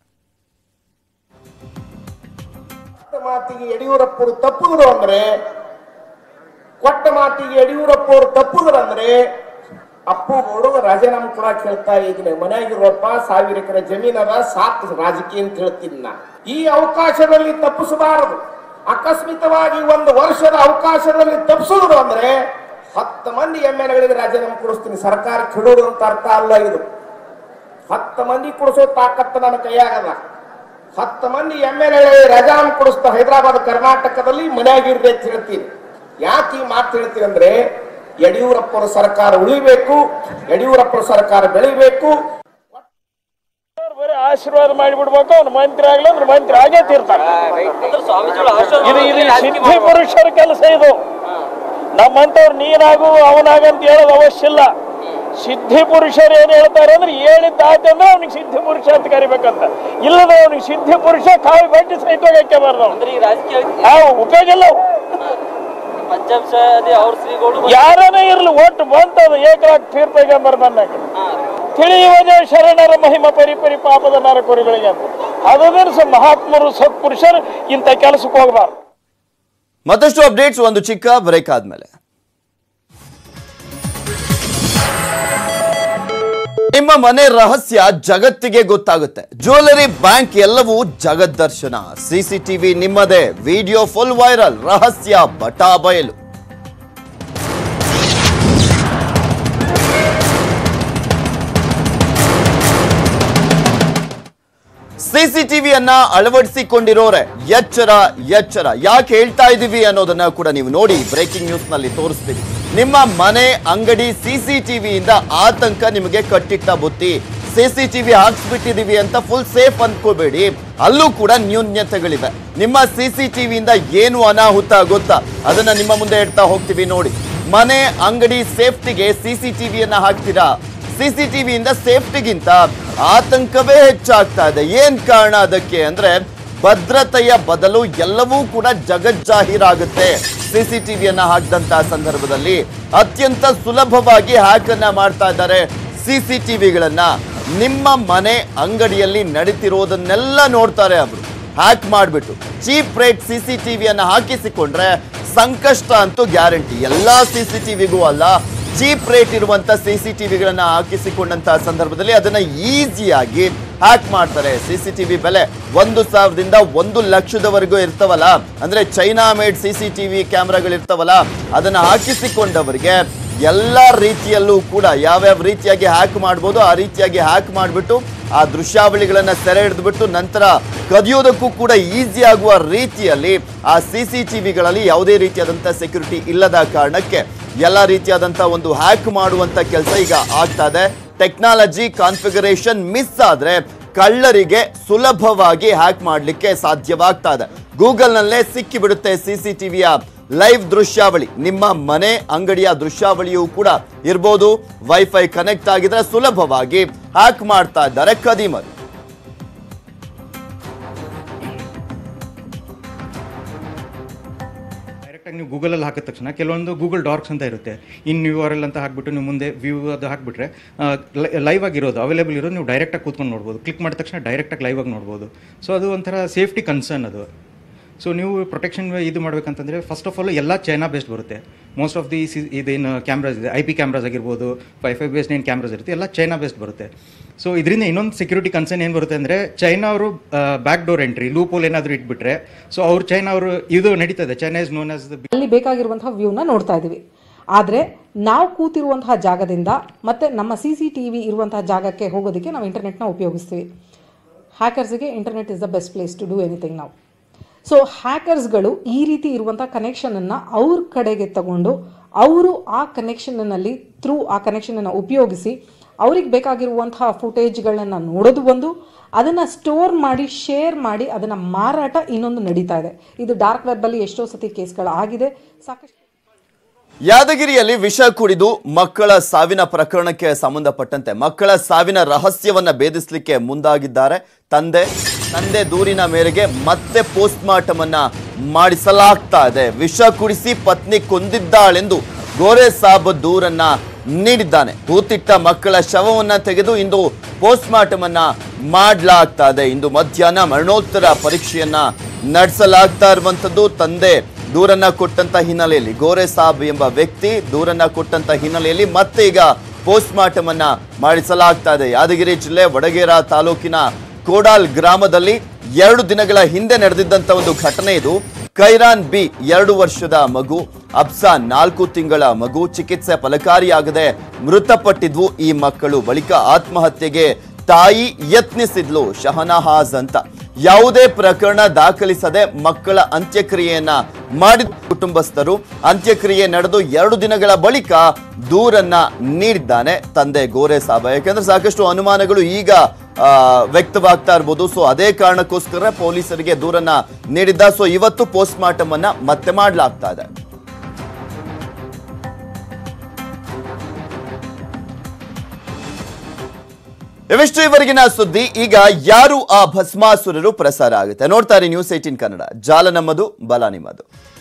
ಕೊಟ್ಟ ಮಾತಿಗೆ ಯಡಿಯೂರಪ್ಪರು ತಪ್ಪುದ್ರು ಅಂದ್ರೆ ಕೊಟ್ಟ ಮಾತಿಗೆ ಯಡಿಯೂರಪ್ಪರು ತಪ್ಪುದ್ರು ಅಂದ್ರೆ ಅಪ್ಪು ಗೌಡಗ ರಾಜೀನಾಮೆ ಕೊಡಕ್ ಹೇಳ್ತಾ ಇದ್ದೀನಿ ಮನೆಯಾಗಿರುವಪ್ಪ ಸಾವಿರ ಎಕರೆ ಜಮೀನದ ಸಾಕು ರಾಜಕೀಯ ಅಂತ ಹೇಳ್ತೀನಿ ನಾ ಈ ಅವಕಾಶದಲ್ಲಿ ತಪ್ಪಿಸಬಾರದು ಅಕಸ್ಮಿತವಾಗಿ ಒಂದು ವರ್ಷದ ಅವಕಾಶದಲ್ಲಿ ತಪ್ಪಿಸಿದ್ರು ಅಂದ್ರೆ ಹತ್ತು ಮಂದಿ ಎಮ್ ಎಲ್ ಎಗಳಿಗೆ ರಾಜೀನಾಮೆ ಕೊಡಿಸ್ತೀನಿ ಸರ್ಕಾರ ಕೆಡೋದು ಅಂತ ಅರ್ಥ ಅಲ್ಲ ಇದು ಹತ್ತು ಮಂದಿ ಕೊಡಿಸೋ ತಾಕತ್ತು ನನ್ನ ಕೈಯಾಗದ ಹತ್ತು ಮಂದಿ ಎಮ್ ಎಲ್ ಎ ರಜಾಮ್ ಕೊಡಿಸ್ತಾ ಹೈದರಾಬಾದ್ ಕರ್ನಾಟಕದಲ್ಲಿ ಮನೆಯಾಗಿರ್ರಿ ಅಂತ ಹೇಳ್ತೀನಿ ಯಾಕೆ ಈ ಮಾತು ಹೇಳ್ತೀನಿ ಅಂದ್ರೆ ಯಡಿಯೂರಪ್ಪರ ಸರ್ಕಾರ ಉಳಿಬೇಕು ಯಡಿಯೂರಪ್ಪರ ಸರ್ಕಾರ ಬೆಳಿಬೇಕು ಬರೀ ಆಶೀರ್ವಾದ ಮಾಡಿಬಿಡ್ಬೇಕು ಅವ್ನು ಮಂತ್ರಿ ಆಗ್ಲಿ ಅಂದ್ರೆ ಮಂತ್ರಿ ಆಗೇ ತೀರ್ತಾನೆ ಇದು ಇದು ಸಿದ್ಧಿ ಪುರುಷರ ಕೆಲಸ ಇದು ನಮ್ಮಂತವ್ರು ನೀನಾಗು ಅವನಾಗಂತ ಹೇಳೋದು ಅವಶ್ಯ ಇಲ್ಲ ಸಿದ್ಧಿ ಪುರುಷರು ಏನ್ ಹೇಳ್ತಾರೆ ಅಂದ್ರೆ ಹೇಳಿದ್ದಾತ ಅಂದ್ರೆ ಅವ್ನಿಗೆ ಸಿದ್ಧಿ ಪುರುಷ ಅಂತ ಕರಿಬೇಕಂತ ಇಲ್ಲದ ಅವ್ನಿಗೆ ಸಿದ್ಧಿ ಪುರುಷ ಕಾವಿ ಬಡ್ಡಿ ಸಹಿತ ಹಾಕ್ಯಬಾರ್ದು ಅವ್ನು. ಅಂದ್ರೆ ಈ ರಾಜಕೀಯ ಆ ಉಪಯೋಗ ಇಲ್ಲ ಅವು. ಪಂಚಾಂಶ ಅದೇ ಅವ್ರ ಶ್ರೀಗಳು ಯಾರನೇ ಇರ್ಲಿ ಒಟ್ಟು ಬಂತದ ಏಕರಾಗ್ ತೀರ್ಪೈಗಂಬರ್ ಬಂದಾಗ ತಿಳಿಯುವುದೇ ಶರಣರ ಮಹಿಮ ಪರಿಪರಿ ಪಾಪದ ನರಕುರಿಗಳಿಗೆ ಅಂತ ಅದನ್ನ ಮಹಾತ್ಮರು ಸತ್ಪುರುಷರು ಇಂಥ ಕೆಲಸಕ್ಕೆ ಹೋಗಬಾರ್ದು ಮತ್ತಷ್ಟು ಅಪ್ಡೇಟ್ಸ್ ಒಂದು ಚಿಕ್ಕ ಬ್ರೇಕ್ ಆದ್ಮೇಲೆ ನಿಮ್ಮ ಮನೆ ರಹಸ್ಯ ಜಗತ್ತಿಗೆ ಗೊತ್ತಾಗುತ್ತೆ ಜ್ಯುವೆಲರಿ ಬ್ಯಾಂಕ್ ಎಲ್ಲವೂ ಜಗದ್ದರ್ಶನ ಸಿಸಿಟಿವಿ ನಿಮ್ಮದೇ ವಿಡಿಯೋ ಫುಲ್ ವೈರಲ್ ರಹಸ್ಯ ಬಟಾ ಬಯಲು ಸಿಸಿಟಿವಿಯನ್ನ ಅಳವಡಿಸಿಕೊಂಡಿರೋರೆ ಎಚ್ಚರ ಎಚ್ಚರ ಯಾಕೆ ಹೇಳ್ತಾ ಇದೀವಿ ಅನ್ನೋದನ್ನ ಕೂಡ ನೀವು ನೋಡಿ ಬ್ರೇಕಿಂಗ್ ನ್ಯೂಸ್ ನಲ್ಲಿ ತೋರಿಸ್ತೀವಿ ನಿಮ್ಮ ಮನೆ ಅಂಗಡಿ ಸಿಸಿಟಿವಿಯಿಂದ ಆತಂಕ ನಿಮಗೆ ಕಟ್ಟಿಟ್ಟ ಬುತ್ತಿ ಸಿಸಿಟಿವಿ ಹಾಕ್ಸ್ಬಿಟ್ಟಿದೀವಿ ಅಂತ ಫುಲ್ ಸೇಫ್ ಅನ್ಕೋಬೇಡಿ ಅಲ್ಲೂ ಕೂಡ ನ್ಯೂನ್ಯತೆಗಳಿವೆ ನಿಮ್ಮ ಸಿಸಿಟಿವಿಯಿಂದ ಏನು ಅನಾಹುತ ಗೊತ್ತಾ ಅದನ್ನ ನಿಮ್ಮ ಮುಂದೆ ಇಡ್ತಾ ಹೋಗ್ತೀವಿ ನೋಡಿ ಮನೆ ಅಂಗಡಿ ಸೇಫ್ಟಿಗೆ ಸಿಸಿಟಿವಿಯನ್ನ ಹಾಕ್ತೀರಾ ಸಿಸಿಟಿವಿಯಿಂದ ಸೇಫ್ಟಿಗಿಂತ ಆತಂಕವೇ ಹೆಚ್ಚಾಗ್ತಾ ಇದೆ ಏನ್ ಕಾರಣ ಅದಕ್ಕೆ ಅಂದ್ರೆ ಭದ್ರತೆಯ ಬದಲು ಎಲ್ಲವೂ ಕೂಡ ಜಗಜ್ಜಾಹೀರಾಗುತ್ತೆ ಸಿಸಿಟಿವಿಯನ್ನ ಹಾಕಿದಂತಹ ಸಂದರ್ಭದಲ್ಲಿ ಅತ್ಯಂತ ಸುಲಭವಾಗಿ ಹ್ಯಾಕ್ ಅನ್ನ ಮಾಡ್ತಾ ಇದ್ದಾರೆ ಸಿಸಿಟಿವಿಗಳನ್ನ ನಿಮ್ಮ ಮನೆ ಅಂಗಡಿಯಲ್ಲಿ ನಡೀತಿರೋದನ್ನೆಲ್ಲ ನೋಡ್ತಾರೆ ಅವರು ಹ್ಯಾಕ್ ಮಾಡಿಬಿಟ್ಟು ಚೀಪ್ ರೇಟ್ ಸಿ ಸಿ ಟಿವಿಯನ್ನು ಹಾಕಿಸಿಕೊಂಡ್ರೆ ಸಂಕಷ್ಟ ಅಂತೂ ಗ್ಯಾರಂಟಿ ಎಲ್ಲಾ ಸಿ ಸಿ ಟಿವಿಗೂ ಅಲ್ಲ ಚೀಪ್ ರೇಟ್ ಇರುವಂತ ಸಿ ಸಿ ಟಿವಿಗಳನ್ನ ಹಾಕಿಸಿಕೊಂಡಂತಹ ಸಂದರ್ಭದಲ್ಲಿ ಅದನ್ನ ಈಸಿಯಾಗಿ ಹ್ಯಾಕ್ ಮಾಡ್ತಾರೆ ಸಿ ಸಿ ಟಿವಿ ಬೆಲೆ ಒಂದು ಸಾವಿರದಿಂದ ಒಂದು ಲಕ್ಷದವರೆಗೂ ಇರ್ತವಲ್ಲ ಅಂದ್ರೆ China made C C TV ಕ್ಯಾಮ್ರಾಗಳಿರ್ತಾವಲ್ಲ ಅದನ್ನ ಹಾಕಿಸಿಕೊಂಡವರಿಗೆ ಎಲ್ಲ ರೀತಿಯಲ್ಲೂ ಕೂಡ ಯಾವ್ಯಾವ ರೀತಿಯಾಗಿ ಹ್ಯಾಕ್ ಮಾಡ್ಬೋದು ಆ ರೀತಿಯಾಗಿ ಹ್ಯಾಕ್ ಮಾಡಿಬಿಟ್ಟು ಆ ದೃಶ್ಯಾವಳಿಗಳನ್ನ ಸೆರೆ ಹಿಡಿದ್ಬಿಟ್ಟು ನಂತರ ಕದಿಯೋದಕ್ಕೂ ಕೂಡ ಈಸಿ ಆಗುವ ರೀತಿಯಲ್ಲಿ ಆ ಸಿ ಸಿ ಟಿವಿಗಳಲ್ಲಿ ಯಾವುದೇ ರೀತಿಯಾದಂಥ ಸೆಕ್ಯೂರಿಟಿ ಇಲ್ಲದ ಕಾರಣಕ್ಕೆ ಎಲ್ಲ ರೀತಿಯಾದಂಥ ಒಂದು ಹ್ಯಾಕ್ ಮಾಡುವಂಥ ಕೆಲಸ ಈಗ ಆಗ್ತಾ ಇದೆ ಟೆಕ್ನಾಲಜಿ ಕಾನ್ಫಿಗರೇಷನ್ ಮಿಸ್ ಆದ್ರೆ ಕಳ್ಳರಿಗೆ ಸುಲಭವಾಗಿ ಹ್ಯಾಕ್ ಮಾಡಲಿಕ್ಕೆ ಸಾಧ್ಯವಾಗ್ತಾ ಇದೆ ಗೂಗಲ್ನಲ್ಲೇ ಸಿಕ್ಕಿಬಿಡುತ್ತೆ ಸಿ ಸಿ ಟಿವಿಯ ಲೈವ್ ದೃಶ್ಯಾವಳಿ ನಿಮ್ಮ ಮನೆ ಅಂಗಡಿಯ ದೃಶ್ಯಾವಳಿಯೂ ಕೂಡ ಇರ್ಬೋದು ವೈಫೈ ಕನೆಕ್ಟ್ ಆಗಿದ್ರೆ ಸುಲಭವಾಗಿ ಹ್ಯಾಕ್ ಮಾಡ್ತಾ ಇದ್ದಾರೆ ಕದೀಮರು ಡೈರೆಕ್ಟಾಗಿ ನೀವು ಗೂಗಲಲ್ಲಿ ಹಾಕಿದ ತಕ್ಷಣ ಕೆಲವೊಂದು ಗೂಗಲ್ ಡಾರ್ಕ್ಸ್ ಅಂತ ಇರುತ್ತೆ ಇನ್ ಯು ಆರ್ ಎಲ್ ಅಂತ ಹಾಕ್ಬಿಟ್ಟು ನೀವು ಮುಂದೆ ವ್ಯೂ ಅದು ಹಾಕ್ಬಿಟ್ರೆ ಲೈವ್ ಆಗಿರೋದು ಅವೈಲೇಬಲ್ ಇರೋದು ನೀವು ಡೈರೆಕ್ಟಾಗಿ ಕೂತ್ಕೊಂಡು ನೋಡ್ಬೋದು ಕ್ಲಿಕ್ ಮಾಡಿದ ತಕ್ಷಣ ಡೈರೆಕ್ಟಾಗಿ ಲೈವ್ ಆಗಿ ನೋಡ್ಬೋದು ಸೊ ಅದು ಒಂಥರ ಸೇಫ್ಟಿ ಕನ್ಸರ್ನ್ ಅದು ಸೊ ನೀವು ಪ್ರೊಟೆಕ್ಷನ್ ಇದು ಮಾಡ್ಬೇಕಂತಂದರೆ ಫಸ್ಟ್ ಆಫ್ ಆಲ್ ಎಲ್ಲ ಚೈನಾ ಬೇಸ್ಡ್ ಬರುತ್ತೆ ಮೋಸ್ಟ್ ಆಫ್ ದಿ ಸಿ ಇದೇನು ಕ್ಯಾಮ್ರಾಸ್ ಇದೆ ಐ ಪಿ ಕ್ಯಾಮ್ರಾಸ್ ಆಗಿರ್ಬೋದು ಫೈ ಫೈ ಬೇಸ್ಡ್ ಏನು ಕ್ಯಾಮ್ರಾಸ್ ಇರುತ್ತೆ ಎಲ್ಲ ಚೈನಾ ಬೇಸ್ಡ್ ಬರುತ್ತೆ ಸೊ ಇದರಿಂದ ಇನ್ನೊಂದು ಸೆಕ್ಯೂರಿಟಿ ಕನ್ಸರ್ನ್ ಏನು ಬರುತ್ತೆ ಅಂದರೆ ಚೈನಾ ಅವರು ಬ್ಯಾಕ್ ಡೋರ್ ಎಂಟ್ರಿ ಲೂಪೋಲ್ ಏನಾದರೂ ಇಟ್ಬಿಟ್ರೆ ಸೊ ಅವ್ರು ಚೈನಾ ಅವರು ಇದು ನಡೀತದೆ China is known as the ಅಲ್ಲಿ ಬೇಕಾಗಿರುವಂತಹ ವ್ಯೂನ ನೋಡ್ತಾ ಇದ್ದೀವಿ ಆದರೆ ನಾವು ಕೂತಿರುವಂತಹ ಜಾಗದಿಂದ ಮತ್ತು ನಮ್ಮ ಸಿ ಸಿ ಟಿ ವಿ ಇರುವಂತಹ ಜಾಗಕ್ಕೆ ಹೋಗೋದಕ್ಕೆ ನಾವು ಇಂಟರ್ನೆಟ್ನ ಉಪಯೋಗಿಸ್ತೀವಿ ಹ್ಯಾಕರ್ಸ್ಗೆ internet is the best place to do anything ನಾವು ಸೊ ಹ್ಯಾಕರ್ಸ್ಗಳು ಈ ರೀತಿ ಇರುವಂಥ ಕನೆಕ್ಷನನ್ನು ಅವ್ರ ಕಡೆಗೆ ತಗೊಂಡು ಅವರು ಆ ಕನೆಕ್ಷನ್ನಲ್ಲಿ ಥ್ರೂ ಆ ಕನೆಕ್ಷನನ್ನು ಉಪಯೋಗಿಸಿ ಅವ್ರಿಗೆ ಬೇಕಾಗಿರುವಂತಹ ಫುಟೇಜ್ಗಳನ್ನ ನೋಡೋದು ಒಂದು ಅದನ್ನು ಸ್ಟೋರ್ ಮಾಡಿ ಶೇರ್ ಮಾಡಿ ಅದನ್ನು ಮಾರಾಟ ಇನ್ನೊಂದು ನಡೀತಾ ಇದೆ ಇದು ಡಾರ್ಕ್ ವೆಬ್ಬಲ್ಲಿ ಎಷ್ಟೋ ಸತಿ ಕೇಸ್ಗಳು ಆಗಿದೆ ಸಾಕಷ್ಟು ಯಾದಗಿರಿಯಲ್ಲಿ ವಿಷ ಕುಡಿದು ಮಕ್ಕಳ ಸಾವಿನ ಪ್ರಕರಣಕ್ಕೆ ಸಂಬಂಧಪಟ್ಟಂತೆ ಮಕ್ಕಳ ಸಾವಿನ ರಹಸ್ಯವನ್ನ ಭೇದಿಸಲಿಕ್ಕೆ ಮುಂದಾಗಿದ್ದಾರೆ ತಂದೆ ತಂದೆ ದೂರಿನ ಮೇರೆಗೆ ಮತ್ತೆ ಪೋಸ್ಟ್ ಮಾರ್ಟಮ್ ಅನ್ನ ಮಾಡಿಸಲಾಗ್ತಾ ಇದೆ ವಿಷ ಕುಡಿಸಿ ಪತ್ನಿ ಕೊಂದಿದ್ದಾಳೆಂದು ಗೋರೆ ಸಾಬ್ ದೂರನ್ನ ನೀಡಿದ್ದಾನೆ ಹೂತಿಟ್ಟ ಮಕ್ಕಳ ಶವವನ್ನ ತೆಗೆದು ಇಂದು ಪೋಸ್ಟ್ ಮಾರ್ಟಮ್ ಅನ್ನ ಮಾಡಲಾಗ್ತಾ ಇದೆ ಇಂದು ಮಧ್ಯಾಹ್ನ ಮರಣೋತ್ತರ ಪರೀಕ್ಷೆಯನ್ನ ನಡೆಸಲಾಗ್ತಾ ಇರುವಂತದ್ದು ತಂದೆ ದೂರನ್ನ ಕೊಟ್ಟಂತ ಹಿನ್ನೆಲೆಯಲ್ಲಿ ಗೋರೆ ಸಾಬ್ ಎಂಬ ವ್ಯಕ್ತಿ ದೂರನ್ನ ಕೊಟ್ಟಂತ ಹಿನ್ನೆಲೆಯಲ್ಲಿ ಮತ್ತೆ ಈಗ ಪೋಸ್ಟ್ ಮಾರ್ಟಮ್ ಅನ್ನ ಮಾಡಿಸಲಾಗ್ತಾ ಇದೆ ಯಾದಗಿರಿ ಜಿಲ್ಲೆ ವಡಗೇರ ತಾಲೂಕಿನ ಕೋಡಾಲ್ ಗ್ರಾಮದಲ್ಲಿ ಎರಡು ದಿನಗಳ ಹಿಂದೆ ನಡೆದಿದ್ದಂತ ಒಂದು ಘಟನೆ ಇದು ಕೈರಾನ್ ಬಿ ಎರಡು ವರ್ಷದ ಮಗು ಅಬ್ಸಾ ನಾಲ್ಕು ತಿಂಗಳ ಮಗು ಚಿಕಿತ್ಸೆ ಫಲಕಾರಿಯಾಗದೆ ಮೃತಪಟ್ಟಿದ್ವು ಈ ಮಕ್ಕಳು ಬಳಿಕ ಆತ್ಮಹತ್ಯೆಗೆ ತಾಯಿ ಯತ್ನಿಸಿದ್ಲು ಶಹನಹಾಜ್ ಅಂತ ಯಾವುದೇ ಪ್ರಕರಣ ದಾಖಲಿಸದೆ ಮಕ್ಕಳ ಅಂತ್ಯಕ್ರಿಯೆಯನ್ನ ಮಾಡಿದ ಕುಟುಂಬಸ್ಥರು ಅಂತ್ಯಕ್ರಿಯೆ ನಡೆದು ಎರಡು ದಿನಗಳ ಬಳಿಕ ದೂರನ್ನ ನೀಡಿದ್ದಾನೆ ತಂದೆ ಗೋರೆ ಸಾಬ ಯಾಕಂದ್ರೆ ಸಾಕಷ್ಟು ಅನುಮಾನಗಳು ಈಗ ಆ, ವ್ಯಕ್ತವಾಗ್ತಾ ಇರ್ಬೋದು ಸೊ ಅದೇ ಕಾರಣಕ್ಕೋಸ್ಕರ ಪೊಲೀಸರಿಗೆ ದೂರನ್ನ ನೀಡಿದ್ದ ಸೊ ಇವತ್ತು ಪೋಸ್ಟ್ ಮಾರ್ಟಮ್ ಅನ್ನ ಮತ್ತೆ ಮಾಡಲಾಗ್ತಾ ಇದೆ ಇವಿಷ್ಟು ಇವರೆಗಿನ ಸುದ್ದಿ ಈಗ ಯಾರು ಆ ಭಸ್ಮಾಸುರರು ಪ್ರಸಾರ ಆಗುತ್ತೆ ನೋಡ್ತಾರೆ ನ್ಯೂಸ್ ಏಟೀನ್ ಕನ್ನಡ ಜಾಲ ನಮ್ಮದು ಬಲ ನಿಮ್ಮದು